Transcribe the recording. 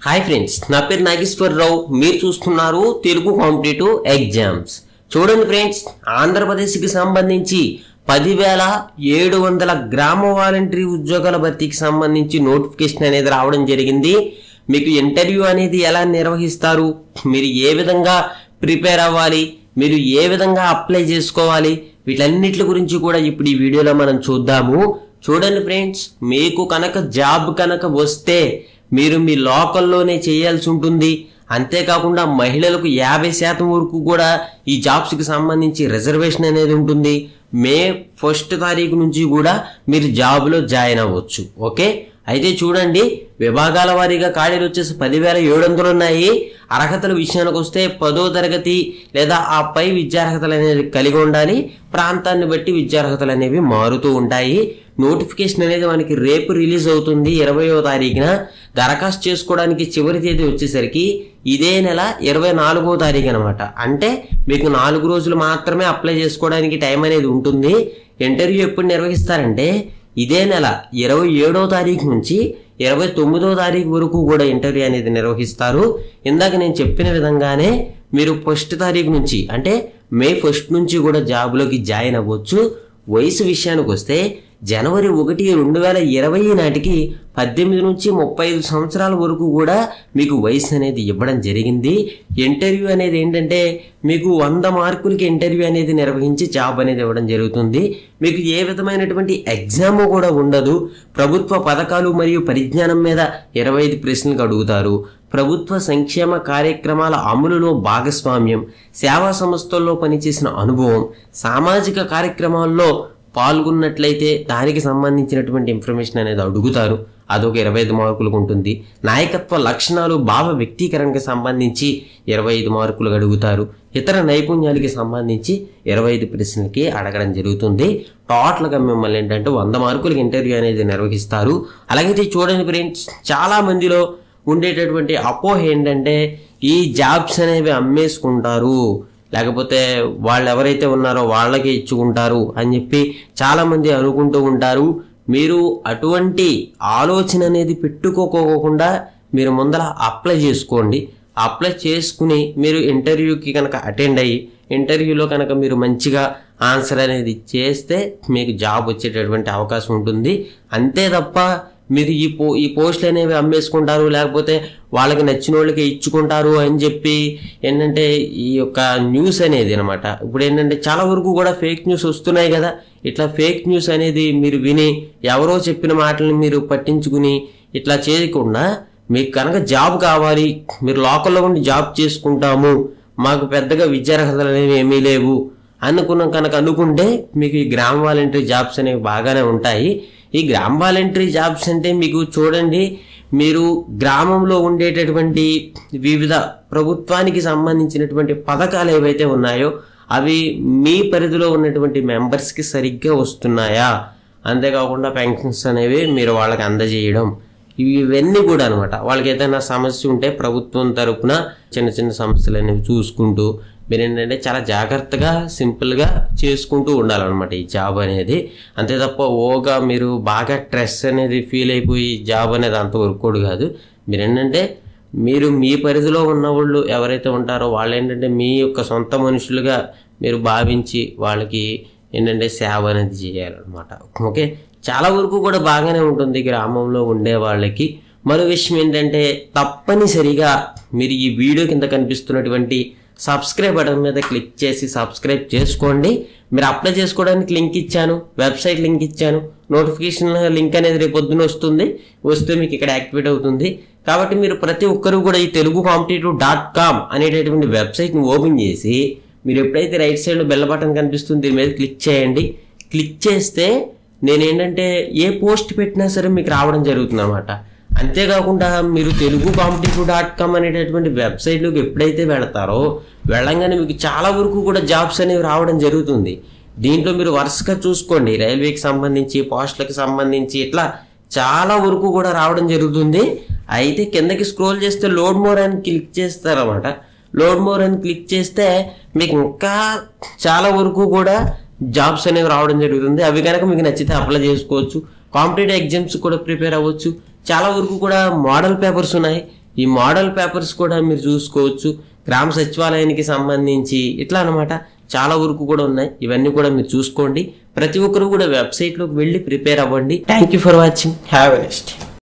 hi friends నా పేరు నాగేశ్వరరావు మీరు చూస్తున్నారు తెలుగు కాంపిటేటివ్ ఎగ్జామ్స్ చూడండి ఫ్రెండ్స్ ఆంధ్రప్రదేశ్కి సంబంధించి పదివేల ఏడు వందల గ్రామ వాలంటరీ ఉద్యోగాల భర్తీకి సంబంధించి నోటిఫికేషన్ అనేది రావడం జరిగింది మీకు ఇంటర్వ్యూ అనేది ఎలా నిర్వహిస్తారు మీరు ఏ విధంగా ప్రిపేర్ అవ్వాలి మీరు ఏ విధంగా అప్లై చేసుకోవాలి వీటన్నిటి గురించి కూడా ఇప్పుడు ఈ వీడియోలో మనం చూద్దాము చూడండి ఫ్రెండ్స్ మీకు కనుక జాబ్ కనుక వస్తే మీరు మీ లోకల్లోనే చేయాల్సి ఉంటుంది అంతేకాకుండా మహిళలకు యాభై శాతం వరకు కూడా ఈ జాబ్స్కి సంబంధించి రిజర్వేషన్ అనేది ఉంటుంది మే ఫస్ట్ తారీఖు నుంచి కూడా మీరు జాబ్లో జాయిన్ అవ్వచ్చు ఓకే అయితే చూడండి విభాగాల వారీగా ఖాళీలు వచ్చేసి పదివేల ఏడు వందలు ఉన్నాయి అర్హతల విషయానికి వస్తే పదో తరగతి లేదా ఆ పై విద్యార్హతలు అనేది కలిగి ఉండాలి ప్రాంతాన్ని బట్టి విద్యార్హతలు అనేవి మారుతూ ఉంటాయి నోటిఫికేషన్ అనేది మనకి రేపు రిలీజ్ అవుతుంది ఇరవయో తారీఖున దరఖాస్తు చేసుకోవడానికి చివరి తేదీ వచ్చేసరికి ఇదే నెల ఇరవై నాలుగో తారీఖు అనమాట అంటే మీకు నాలుగు రోజులు మాత్రమే అప్లై చేసుకోవడానికి టైం అనేది ఉంటుంది ఇంటర్వ్యూ ఎప్పుడు నిర్వహిస్తారంటే ఇదే నెల ఇరవై ఏడో తారీఖు నుంచి ఇరవై తొమ్మిదో తారీఖు వరకు కూడా ఇంటర్వ్యూ అనేది నిర్వహిస్తారు ఇందాక నేను చెప్పిన విధంగానే మీరు ఫస్ట్ తారీఖు నుంచి అంటే మే ఫస్ట్ నుంచి కూడా జాబ్లోకి జాయిన్ అవ్వచ్చు వయసు విషయానికి వస్తే జనవరి ఒకటి రెండు వేల ఇరవై నాటికి పద్దెనిమిది నుంచి ముప్పై ఐదు సంవత్సరాల వరకు కూడా మీకు వయసు అనేది ఇవ్వడం జరిగింది ఇంటర్వ్యూ అనేది ఏంటంటే మీకు వంద మార్కులకి ఇంటర్వ్యూ అనేది నిర్వహించి జాబ్ అనేది ఇవ్వడం జరుగుతుంది మీకు ఏ విధమైనటువంటి ఎగ్జామ్ కూడా ఉండదు ప్రభుత్వ పథకాలు మరియు పరిజ్ఞానం మీద ఇరవై ఐదు ప్రశ్నలకు అడుగుతారు ప్రభుత్వ సంక్షేమ కార్యక్రమాల అమలులో భాగస్వామ్యం సేవా సంస్థల్లో పనిచేసిన అనుభవం సామాజిక కార్యక్రమాల్లో పాల్గొన్నట్లయితే దానికి సంబంధించినటువంటి ఇన్ఫర్మేషన్ అనేది అడుగుతారు అదొక ఇరవై ఐదు మార్కులకు ఉంటుంది నాయకత్వ లక్షణాలు భావ వ్యక్తీకరణకి సంబంధించి ఇరవై ఐదు మార్కులు అడుగుతారు ఇతర నైపుణ్యాలకి సంబంధించి ఇరవై ఐదు ప్రశ్నలకి అడగడం జరుగుతుంది టోటల్గా మిమ్మల్ని ఏంటంటే వంద మార్కులకి ఇంటర్వ్యూ అనేది నిర్వహిస్తారు అలాగైతే చూడండి ఫ్రెండ్స్ చాలా మందిలో ఉండేటటువంటి అపోహ ఏంటంటే ఈ జాబ్స్ అనేవి అమ్మేసుకుంటారు లేకపోతే వాళ్ళు ఎవరైతే ఉన్నారో వాళ్ళకే ఇచ్చుకుంటారు అని చెప్పి చాలామంది అనుకుంటూ ఉంటారు మీరు అటువంటి ఆలోచన అనేది పెట్టుకోకోకుండా మీరు ముందర అప్లై చేసుకోండి అప్లై చేసుకుని మీరు ఇంటర్వ్యూకి కనుక అటెండ్ అయ్యి ఇంటర్వ్యూలో కనుక మీరు మంచిగా ఆన్సర్ అనేది చేస్తే మీకు జాబ్ వచ్చేటటువంటి అవకాశం ఉంటుంది అంతే తప్ప మీరు ఈ పో ఈ పోస్టులు అనేవి అమ్మేసుకుంటారు లేకపోతే వాళ్ళకి నచ్చిన వాళ్ళకి ఇచ్చుకుంటారు అని చెప్పి ఏంటంటే ఈ యొక్క న్యూస్ అనేది అనమాట ఇప్పుడు ఏంటంటే చాలా వరకు కూడా ఫేక్ న్యూస్ వస్తున్నాయి కదా ఇట్లా ఫేక్ న్యూస్ అనేది మీరు విని ఎవరో చెప్పిన మాటలను మీరు పట్టించుకుని ఇట్లా చేయకుండా మీకు కనుక జాబ్ కావాలి మీరు లోకల్లో ఉండి జాబ్ చేసుకుంటాము మాకు పెద్దగా విద్యార్హతలు అనేవి ఏమీ లేవు అనుకున్న కనుక అనుకుంటే మీకు ఈ గ్రామ వాలంటరీ జాబ్స్ అనేవి బాగానే ఉంటాయి ఈ గ్రామ వాలంటరీ జాబ్స్ అంటే మీకు చూడండి మీరు గ్రామంలో ఉండేటటువంటి వివిధ ప్రభుత్వానికి సంబంధించినటువంటి పథకాలు ఏవైతే ఉన్నాయో అవి మీ పరిధిలో ఉన్నటువంటి మెంబర్స్కి సరిగ్గా వస్తున్నాయా అంతేకాకుండా పెన్షన్స్ అనేవి మీరు వాళ్ళకి అందజేయడం ఇవి ఇవన్నీ కూడా అనమాట వాళ్ళకి ఏదైనా సమస్య ఉంటే ప్రభుత్వం తరపున చిన్న చిన్న సమస్యలు అనేవి చూసుకుంటూ మీరు ఏంటంటే చాలా జాగ్రత్తగా సింపుల్గా చేసుకుంటూ ఉండాలన్నమాట ఈ జాబ్ అనేది అంతే తప్ప ఓగా మీరు బాగా స్ట్రెస్ అనేది ఫీల్ అయిపోయి జాబ్ అనేది అంత వర్కౌట్ కాదు మీరు ఏంటంటే మీరు మీ పరిధిలో ఉన్న వాళ్ళు ఎవరైతే ఉంటారో వాళ్ళు ఏంటంటే మీ యొక్క సొంత మనుషులుగా మీరు భావించి వాళ్ళకి ఏంటంటే సేవ అనేది చేయాలన్నమాట ఓకే చాలా వరకు కూడా బాగానే ఉంటుంది గ్రామంలో ఉండే వాళ్ళకి మరో విషయం ఏంటంటే తప్పనిసరిగా మీరు ఈ వీడియో కింద కనిపిస్తున్నటువంటి సబ్స్క్రైబ్ బటన్ మీద క్లిక్ చేసి సబ్స్క్రైబ్ చేసుకోండి మీరు అప్లై చేసుకోవడానికి లింక్ ఇచ్చాను వెబ్సైట్ లింక్ ఇచ్చాను నోటిఫికేషన్ లింక్ అనేది రేపు పొద్దున వస్తుంది వస్తే మీకు ఇక్కడ యాక్టివేట్ అవుతుంది కాబట్టి మీరు ప్రతి ఒక్కరూ కూడా ఈ తెలుగు కాంపిటేటివ్ డాట్ కామ్ అనేటటువంటి వెబ్సైట్ని ఓపెన్ చేసి మీరు ఎప్పుడైతే రైట్ సైడ్లో బెల్ బటన్ కనిపిస్తుంది దీని మీద క్లిక్ చేయండి క్లిక్ చేస్తే నేనేంటంటే ఏ పోస్ట్ పెట్టినా సరే మీకు రావడం జరుగుతుంది అనమాట అంతేకాకుండా మీరు తెలుగు కాంపిటేటివ్ డాట్ కామ్ అనేటటువంటి వెబ్సైట్లోకి ఎప్పుడైతే వెళతారో వెళ్ళంగానే మీకు చాలా వరకు కూడా జాబ్స్ అనేవి రావడం జరుగుతుంది దీంట్లో మీరు వరుసగా చూసుకోండి రైల్వేకి సంబంధించి పోస్టులకు సంబంధించి ఇట్లా చాలా వరకు కూడా రావడం జరుగుతుంది అయితే కిందకి స్క్రోల్ చేస్తే లోడ్ మోర్ అని క్లిక్ చేస్తారన్నమాట లోడ్ మోర్ అని క్లిక్ చేస్తే మీకు ఇంకా చాలా వరకు కూడా జాబ్స్ అనేవి రావడం జరుగుతుంది అవి కనుక మీకు నచ్చితే అప్లై చేసుకోవచ్చు కాంపిటేటివ్ ఎగ్జామ్స్ కూడా ప్రిపేర్ అవ్వచ్చు చాలా వరకు కూడా మోడల్ పేపర్స్ ఉన్నాయి ఈ మోడల్ పేపర్స్ కూడా మీరు చూసుకోవచ్చు గ్రామ సచివాలయానికి సంబంధించి ఇట్లా అనమాట చాలా వరకు కూడా ఉన్నాయి ఇవన్నీ కూడా మీరు చూసుకోండి ప్రతి ఒక్కరు కూడా వెబ్సైట్లోకి వెళ్ళి ప్రిపేర్ అవ్వండి thank you for watching have a next